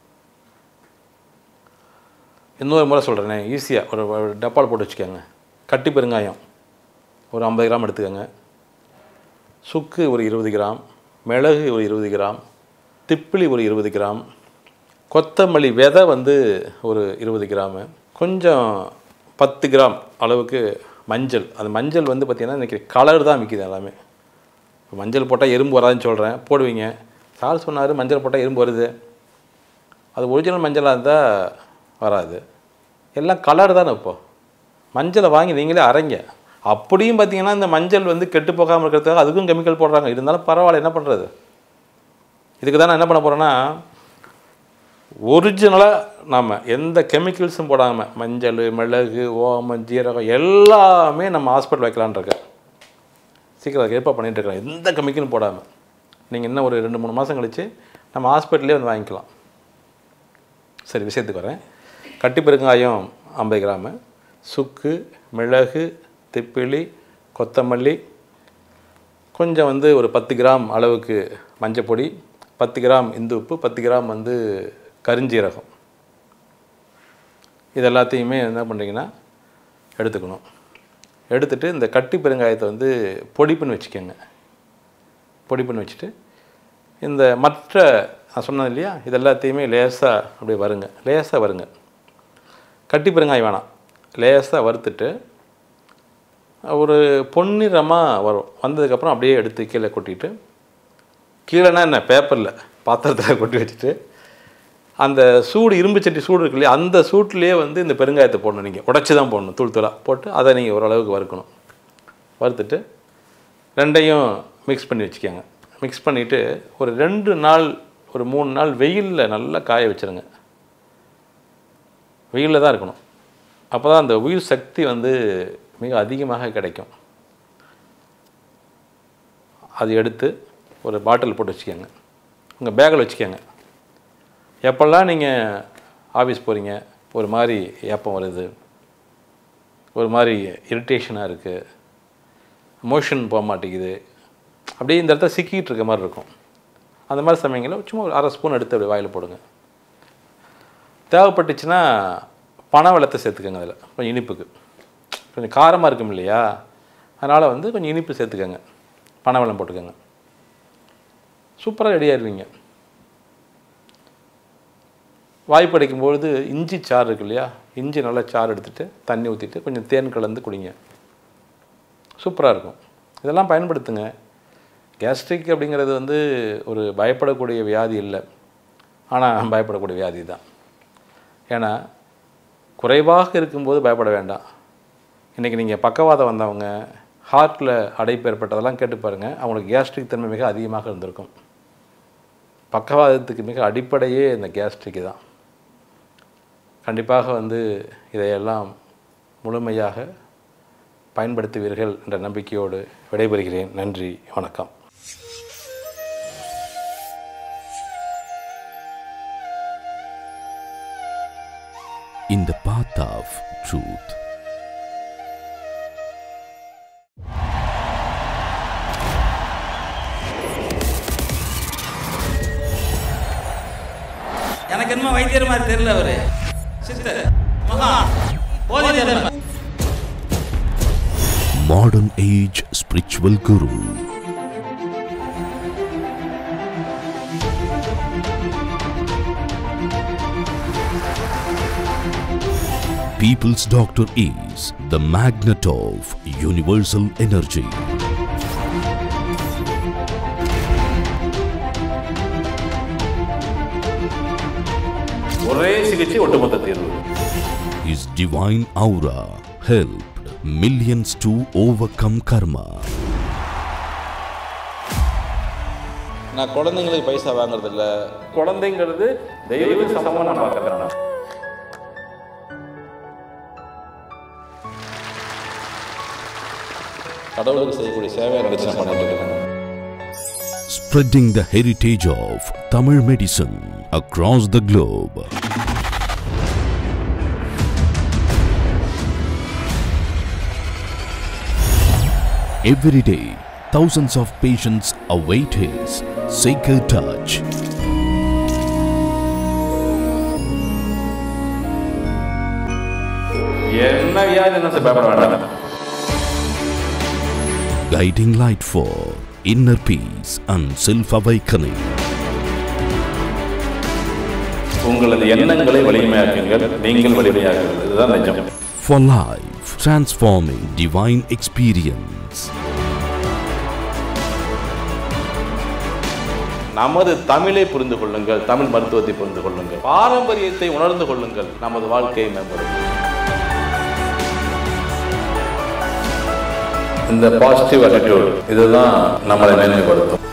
இன்னொரு முறை சொல்கிறேனே ஈஸியாக ஒரு ஒரு டப்பால் போட்டு வச்சுக்கோங்க கட்டி பெருங்காயம் ஒரு ஐம்பது கிராம் எடுத்துக்கோங்க சுக்கு ஒரு இருபது கிராம் மிளகு ஒரு இருபது கிராம் திப்பிலி ஒரு இருபது கிராம் கொத்தமல்லி விதை வந்து ஒரு இருபது கிராமு கொஞ்சம் பத்து கிராம் அளவுக்கு மஞ்சள் அந்த மஞ்சள் வந்து பார்த்திங்கன்னா இன்றைக்கி கலர் தான் விற்கிது எல்லாமே இப்போ மஞ்சள் போட்டால் எறும்பு வராதுன்னு சொல்கிறேன் போடுவீங்க சார் சொன்னார் மஞ்சள் போட்டால் எறும்பு வருது அது ஒரிஜினல் மஞ்சளாக இருந்தால் வராது எல்லாம் கலர் தானே இப்போ மஞ்சளை வாங்கி நீங்களே அரைங்க அப்படியும் பார்த்தீங்கன்னா இந்த மஞ்சள் வந்து கெட்டு போகாமல் இருக்கிறதுக்காக அதுக்கும் கெமிக்கல் போடுறாங்க இருந்தாலும் பரவாயில்ல என்ன பண்ணுறது இதுக்கு தான் நான் என்ன பண்ண போகிறேன்னா ஒரிஜினலாக நாம் எந்த கெமிக்கல்ஸும் போடாமல் மஞ்சள் மிளகு ஓமம் ஜீரகம் எல்லாமே நம்ம ஹாஸ்பிட்டல் வைக்கலான்னு இருக்கேன் சீக்கிரம் அதுக்கு ஏற்பாடு பண்ணிட்டு இருக்கேன் எந்த கெமிக்கலும் போடாமல் நீங்கள் இன்னும் ஒரு ரெண்டு மூணு மாதம் கழித்து நம்ம ஹாஸ்பிட்டல்லே வந்து வாங்கிக்கலாம் சரி விஷயத்துக்கு வரேன் கட்டி பெருங்காயம் ஐம்பது கிராமு சுக்கு மிளகு திப்பிலி கொத்தமல்லி கொஞ்சம் வந்து ஒரு பத்து கிராம் அளவுக்கு மஞ்சப்பொடி பத்து கிராம் இந்து உப்பு பத்து கிராம் வந்து கருஞ்சீரகம் இது எல்லாத்தையுமே என்ன பண்ணுறீங்கன்னா எடுத்துக்கணும் எடுத்துட்டு இந்த கட்டி பெருங்காயத்தை வந்து பொடி பண்ணி வச்சுக்கோங்க பொடி பண்ணி வச்சுட்டு இந்த மற்ற நான் சொன்னேன் இல்லையா இது எல்லாத்தையுமே லேசாக அப்படியே வருங்க லேசாக வருங்க கட்டி பெருங்காயம் வேணாம் லேசாக வறுத்துட்டு ஒரு பொன்னிறமாக வரும் வந்ததுக்கப்புறம் அப்படியே எடுத்து கீழே கொட்டிட்டு கீழேனா என்ன பேப்பரில் பாத்திரத்தில் கொட்டி வச்சுட்டு அந்த சூடு இரும்பு சட்டி சூடு இருக்கு இல்லையா அந்த சூட்லேயே வந்து இந்த பெருங்காயத்தை போடணும் நீங்கள் உடச்சி தான் போடணும் தூள் தூளாக போட்டு அதை நீங்கள் ஓரளவுக்கு வறுக்கணும் வறுத்துட்டு ரெண்டையும் மிக்ஸ் பண்ணி வச்சுக்கோங்க மிக்ஸ் பண்ணிவிட்டு ஒரு ரெண்டு நாள் ஒரு மூணு நாள் வெயிலில் நல்லா காய வச்சுருங்க வெயிலில் தான் இருக்கணும் அப்போ தான் அந்த உயிர் சக்தி வந்து மிக அதிகமாக கிடைக்கும் அது எடுத்து ஒரு பாட்டில் போட்டு வச்சுக்கோங்க உங்கள் பேக்கில் வச்சுக்கோங்க எப்போல்லாம் நீங்கள் ஆஃபீஸ் போகிறீங்க ஒரு மாதிரி ஏப்பம் வருது ஒரு மாதிரி இரிட்டேஷனாக இருக்குது மோஷன் போக மாட்டேங்குது அப்படியே இந்த இடத்துல சிக்கிட்டு இருக்க மாதிரி இருக்கும் அந்த மாதிரி சமயங்களில் சும்மா ஒரு அரை ஸ்பூன் எடுத்து அப்படி வாயில் போடுங்க தேவைப்பட்டுச்சுன்னா பனை வெள்ளத்தை சேர்த்துக்கோங்க அதில் கொஞ்சம் இனிப்புக்கு கொஞ்சம் காரமாக இருக்கும் இல்லையா அதனால் வந்து கொஞ்சம் இனிப்பு சேர்த்துக்கோங்க பனை வெல்லம் போட்டுக்கோங்க சூப்பராக ரெடி ஆயிடுவீங்க வாய்ப்பு அடைக்கும்பொழுது இஞ்சி சாறு இருக்கு இல்லையா இஞ்சி நல்லா சாறு எடுத்துகிட்டு தண்ணி ஊற்றிட்டு கொஞ்சம் தேன் கலந்து குடிங்க சூப்பராக இருக்கும் இதெல்லாம் பயன்படுத்துங்க கேஸ்ட்ரிக் அப்படிங்கிறது வந்து ஒரு பயப்படக்கூடிய வியாதி இல்லை ஆனால் பயப்படக்கூடிய வியாதி தான் ஏன்னா குறைவாக இருக்கும்போது பயப்பட வேண்டாம் இன்றைக்கி நீங்கள் பக்கவாதம் வந்தவங்க ஹார்ட்டில் அடைப்பு ஏற்பட்டதெல்லாம் கேட்டு பாருங்கள் அவங்களுக்கு கேஸ்ட்ரிக் தன்மை மிக அதிகமாக இருந்திருக்கும் பக்கவாதத்துக்கு மிக அடிப்படையே இந்த கேஸ்ட்ரிக் தான் கண்டிப்பாக வந்து இதையெல்லாம் முழுமையாக பயன்படுத்துவீர்கள் என்ற நம்பிக்கையோடு விடைபெறுகிறேன் நன்றி வணக்கம் in the path of truth. எனக்கு என்னமோ வைத்தியர் மாதிரி தெரியல அவரு சித்தர் மகா போதை Dharmar Modern age spiritual guru. People's doctor is the magnet of universal energy. ஒரே சிகிச்சை ஒட்டுமொத்த தீர்வு His divine aura helped millions to overcome karma. நான் குழந்தைங்களுக்கு பைசா வாங்குறது இல்ல குழந்தைங்கிறது தெய்வத்துக்கு சமமா நான் பார்க்கறேன் கடவுளுக்கு செய்யக்கூடிய சேவையை நினைச்சு நான் பண்ணிட்டு இருக்கேன் Spreading the heritage of Tamil medicine across the globe. Every day, thousands of patients await his sacred touch. என்ன வியாதி என்ன பயப்பட வேண்டாம் guiding light for inner peace and self-awakening. உங்களது எண்ணங்களை வலிமையாக்குங்கள் நீங்கள் வலிமையாகுங்கள் இதுதான் நிஜம் For life, transforming divine experience. நமது தமிழை புரிந்து கொள்ளுங்கள் தமிழ் மருத்துவத்தை புரிந்து கொள்ளுங்கள் பாரம்பரியத்தை உணர்ந்து கொள்ளுங்கள் நமது வாழ்க்கையை மேம்படும் இந்த பாசிட்டிவ் attitude இதுதான் நம்மளை மேன்மைப்படுத்தும்